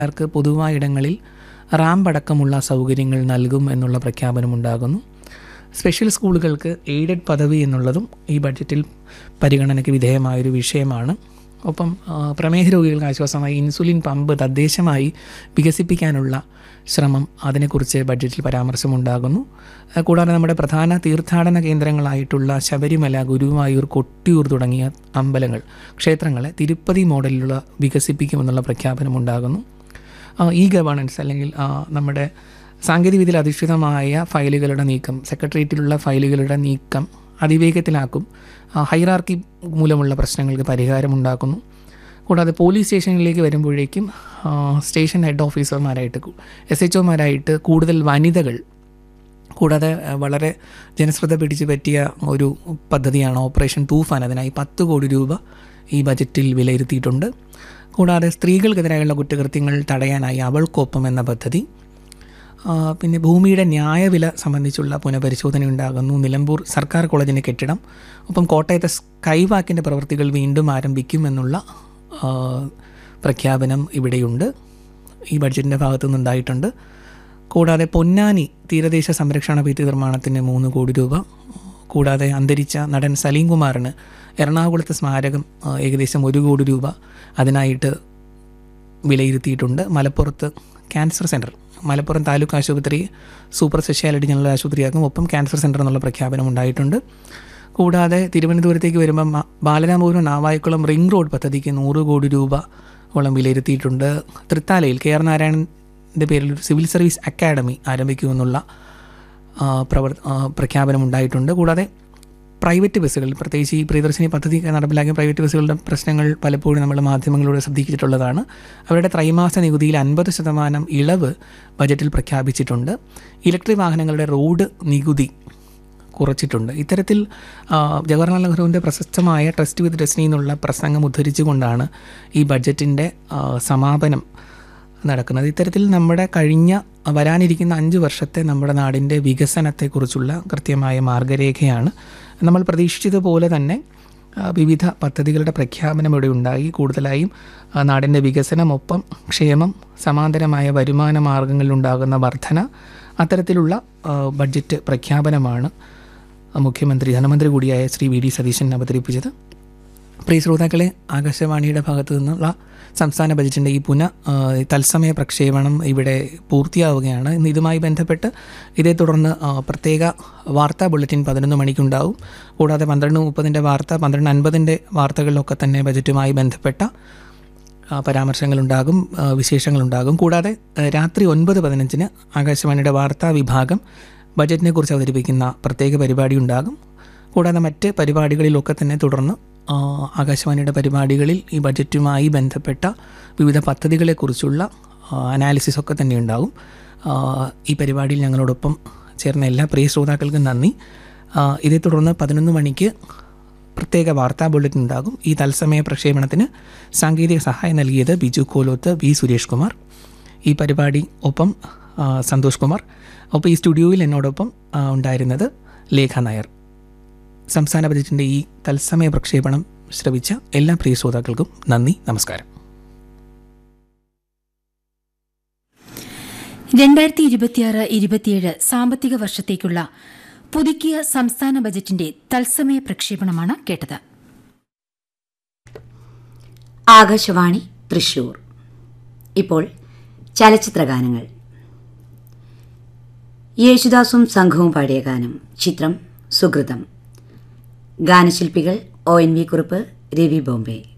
ർക്ക് പൊതുവായ ഇടങ്ങളിൽ റാമ്പ് അടക്കമുള്ള സൗകര്യങ്ങൾ നൽകും എന്നുള്ള പ്രഖ്യാപനമുണ്ടാകുന്നു സ്പെഷ്യൽ സ്കൂളുകൾക്ക് എയ്ഡഡ് പദവി എന്നുള്ളതും ഈ ബഡ്ജറ്റിൽ പരിഗണനയ്ക്ക് വിധേയമായൊരു വിഷയമാണ് ഒപ്പം ആ, പ്രമേഹ രോഗികൾക്ക് ആശ്വാസമായി ഇൻസുലിൻ പമ്പ് തദ്ദേശമായി വികസിപ്പിക്കാനുള്ള ശ്രമം അതിനെക്കുറിച്ച് ബഡ്ജറ്റിൽ പരാമർശമുണ്ടാകുന്നു ആ, കൂടാതെ നമ്മുടെ പ്രധാന തീർത്ഥാടന കേന്ദ്രങ്ങളായിട്ടുള്ള ശബരിമല ഗുരുവായൂർ കൊട്ടിയൂർ തുടങ്ങിയ അമ്പലങ്ങൾ ക്ഷേത്രങ്ങളെ തിരുപ്പതി മോഡലിലുള്ള വികസിപ്പിക്കുമെന്നുള്ള പ്രഖ്യാപനമുണ്ടാകുന്നു ആ, ഇ ഗവേണൻസ് അല്ലെങ്കിൽ ആ, നമ്മുടെ സാങ്കേതികവിദ്യയിൽ അധിഷ്ഠിതമായ ഫയലുകളുടെ നീക്കം സെക്രട്ടേറിയറ്റിലുള്ള ഫയലുകളുടെ നീക്കം അതിവേഗത്തിലാക്കും ആ, ഹൈറാർക്കി മൂലമുള്ള പ്രശ്നങ്ങൾക്ക് പരിഹാരമുണ്ടാക്കുന്നു കൂടാതെ പോലീസ് സ്റ്റേഷനിലേക്ക് വരുമ്പോഴേക്കും ആ, സ്റ്റേഷൻ ഹെഡ് ഓഫീസർമാരായിട്ട് എസ് എച്ച് ഒമാരായിട്ട് കൂടുതൽ വനിതകൾ കൂടാതെ ആ, വളരെ ജനശ്രദ്ധ പിടിച്ചു പറ്റിയ ഒരു പദ്ധതിയാണ് ഓപ്പറേഷൻ തൂഫാൻ അതിനായി പത്ത് കോടി രൂപ ഈ ബജറ്റിൽ വിലയിരുത്തിയിട്ടുണ്ട് കൂടാതെ സ്ത്രീകൾക്കെതിരായുള്ള കുറ്റകൃത്യങ്ങൾ തടയാനായി അവൾക്കൊപ്പം എന്ന പദ്ധതി ആ, പിന്നെ ഭൂമിയുടെ ന്യായവില സംബന്ധിച്ചുള്ള പുനഃപരിശോധന ഉണ്ടാകുന്നു നിലമ്പൂർ സർക്കാർ കോളേജിൻ്റെ കെട്ടിടം ഒപ്പം കോട്ടയത്തെ സ്കൈവാക്കിൻ്റെ പ്രവൃത്തികൾ വീണ്ടും ആരംഭിക്കുമെന്നുള്ള ആ, പ്രഖ്യാപനം ഇവിടെയുണ്ട് ഈ ബഡ്ജറ്റിൻ്റെ ഭാഗത്തു നിന്നുണ്ടായിട്ടുണ്ട് കൂടാതെ പൊന്നാനി തീരദേശ സംരക്ഷണ ഭിത്തി നിർമ്മാണത്തിന് മൂന്ന് കോടി രൂപ കൂടാതെ അന്തരിച്ച നടൻ സലീം കുമാറിന് എറണാകുളത്തെ സ്മാരകം ആ, ഏകദേശം ഒരു കോടി രൂപ അതിനായിട്ട് വിലയിരുത്തിയിട്ടുണ്ട് മലപ്പുറത്ത് ക്യാൻസർ സെൻറ്റർ മലപ്പുറം താലൂക്ക് ആശുപത്രി സൂപ്പർ സ്പെഷ്യാലിറ്റി ജനറൽ ആശുപത്രിയാക്കും ഒപ്പം ക്യാൻസർ സെൻറ്റർ എന്നുള്ള പ്രഖ്യാപനം ഉണ്ടായിട്ടുണ്ട് കൂടാതെ തിരുവനന്തപുരത്തേക്ക് വരുമ്പം മ- ബാലരാമപുരം നാവായിക്കുളം റിംഗ് റോഡ് പദ്ധതിക്ക് നൂറ് കോടി രൂപ ഓളം വിലയിരുത്തിയിട്ടുണ്ട് തൃത്താലയിൽ കെ ആർ നാരായണൻ്റെ പേരിൽ ഒരു സിവിൽ സർവീസ് അക്കാഡമി ആരംഭിക്കുമെന്നുള്ള ആ, പ്രവർ ആ, പ്രഖ്യാപനമുണ്ടായിട്ടുണ്ട് കൂടാതെ പ്രൈവറ്റ് ബസ്സുകളിൽ പ്രത്യേകിച്ച് ഈ പ്രിയദർശിനി പദ്ധതി നടപ്പിലാക്കിയ പ്രൈവറ്റ് ബസ്സുകളുടെ പ്രശ്നങ്ങൾ പലപ്പോഴും നമ്മൾ മാധ്യമങ്ങളിലൂടെ ശ്രദ്ധിച്ചിട്ടുള്ളതാണ് അവരുടെ ത്രൈമാസ നികുതിയിൽ അൻപത് ശതമാനം ഇളവ് ബജറ്റിൽ പ്രഖ്യാപിച്ചിട്ടുണ്ട് ഇലക്ട്രിക് വാഹനങ്ങളുടെ റോഡ് നികുതി കുറച്ചിട്ടുണ്ട് ഇത്തരത്തിൽ ആ, ജവഹർലാൽ നെഹ്റുവിൻ്റെ പ്രശസ്തമായ ട്രസ്റ്റ് വിത്ത് ഡെസ്റ്റിനി എന്നുള്ള പ്രസംഗം ഉദ്ധരിച്ചുകൊണ്ടാണ് ഈ ബഡ്ജറ്റിൻ്റെ ആ, സമാപനം നടക്കുന്നത് ഇത്തരത്തിൽ നമ്മുടെ കഴിഞ്ഞ വരാനിരിക്കുന്ന അഞ്ച് വർഷത്തെ നമ്മുടെ നാടിൻ്റെ വികസനത്തെക്കുറിച്ചുള്ള കൃത്യമായ മാർഗരേഖയാണ് നമ്മൾ പ്രതീക്ഷിച്ചതുപോലെ തന്നെ ആ, വിവിധ പദ്ധതികളുടെ പ്രഖ്യാപനം ഇവിടെ ഉണ്ടായി കൂടുതലായും ആ, നാടിൻ്റെ വികസനമൊപ്പം ക്ഷേമം സമാന്തരമായ വരുമാന മാർഗങ്ങളിലുണ്ടാകുന്ന വർധന അത്തരത്തിലുള്ള ആ, ബഡ്ജറ്റ് പ്രഖ്യാപനമാണ് മുഖ്യമന്ത്രി ധനമന്ത്രി കൂടിയായ ശ്രീ വി ഡി സതീശൻ അവതരിപ്പിച്ചത് പ്രിയ ശ്രോതാക്കളെ ആകാശവാണിയുടെ ഭാഗത്തു നിന്നുള്ള സംസ്ഥാന ബജറ്റിൻ്റെ ഈ പുന ആ, തത്സമയ പ്രക്ഷേപണം ഇവിടെ പൂർത്തിയാവുകയാണ് ഇന്ന് ഇതുമായി ബന്ധപ്പെട്ട് ഇതേ തുടർന്ന് ആ, പ്രത്യേക വാർത്താ ബുള്ളറ്റിൻ പതിനൊന്ന് മണിക്കുണ്ടാവും കൂടാതെ പന്ത്രണ്ട് മുപ്പതിൻ്റെ വാർത്ത പന്ത്രണ്ട് അൻപതിൻ്റെ വാർത്തകളിലൊക്കെ തന്നെ ബജറ്റുമായി ബന്ധപ്പെട്ട ആ, പരാമർശങ്ങളുണ്ടാകും ആ, വിശേഷങ്ങളുണ്ടാകും കൂടാതെ ആ, രാത്രി ഒൻപത് പതിനഞ്ചിന് ആകാശവാണിയുടെ വാർത്താ വിഭാഗം ബജറ്റിനെ കുറിച്ച് അവതരിപ്പിക്കുന്ന പ്രത്യേക പരിപാടി ഉണ്ടാകും കൂടാതെ മറ്റ് പരിപാടികളിലൊക്കെ തന്നെ തുടർന്ന് ആ, ആകാശവാണിയുടെ പരിപാടികളിൽ ഈ ബജറ്റുമായി ബന്ധപ്പെട്ട വിവിധ പദ്ധതികളെക്കുറിച്ചുള്ള അനാലിസിസ് ഒക്കെ തന്നെ ഉണ്ടാകും ആ, ഈ പരിപാടിയിൽ ഞങ്ങളോടൊപ്പം ചേർന്ന എല്ലാ പ്രിയ ശ്രോതാക്കൾക്കും നന്ദി ആ, ഇതേ തുടർന്ന് പതിനൊന്ന് മണിക്ക് പ്രത്യേക വാർത്താ ബുള്ളറ്റിൻ ഉണ്ടാകും ഈ തത്സമയ പ്രക്ഷേപണത്തിന് സാങ്കേതിക സഹായം നൽകിയത് ബിജു കോലോത്ത് വി സുരേഷ് കുമാർ ഈ പരിപാടി ഒപ്പം ആ, സന്തോഷ് കുമാർ ഒപ്പം ഈ സ്റ്റുഡിയോയിൽ എന്നോടൊപ്പം ആ, ഉണ്ടായിരുന്നത് ലേഖ നായർ സംസ്ഥാന ബജറ്റിൻ്റെ ഈ തത്സമയ പ്രക്ഷേപണം ശ്രവിച്ച എല്ലാ പ്രിയ ശ്രോതാക്കൾക്കും നന്ദി നമസ്കാരം രണ്ടായിരത്തി ഇരുപത്തിയാറ് ഇരുപത്തിയേഴ് സാമ്പത്തിക വർഷത്തേക്കുള്ള പുതുക്കിയ സംസ്ഥാന ബജറ്റിന്റെ തത്സമയ പ്രക്ഷേപണമാണ് കേട്ടത് ആകാശവാണി തൃശൂർ ഇപ്പോൾ ചലച്ചിത്രഗാനങ്ങൾ യേശുദാസും സംഘവും പാടിയ ഗാനം ചിത്രം സുഹൃതം ഗാനശില്പികൾ O N V Kurup Ravi Bombay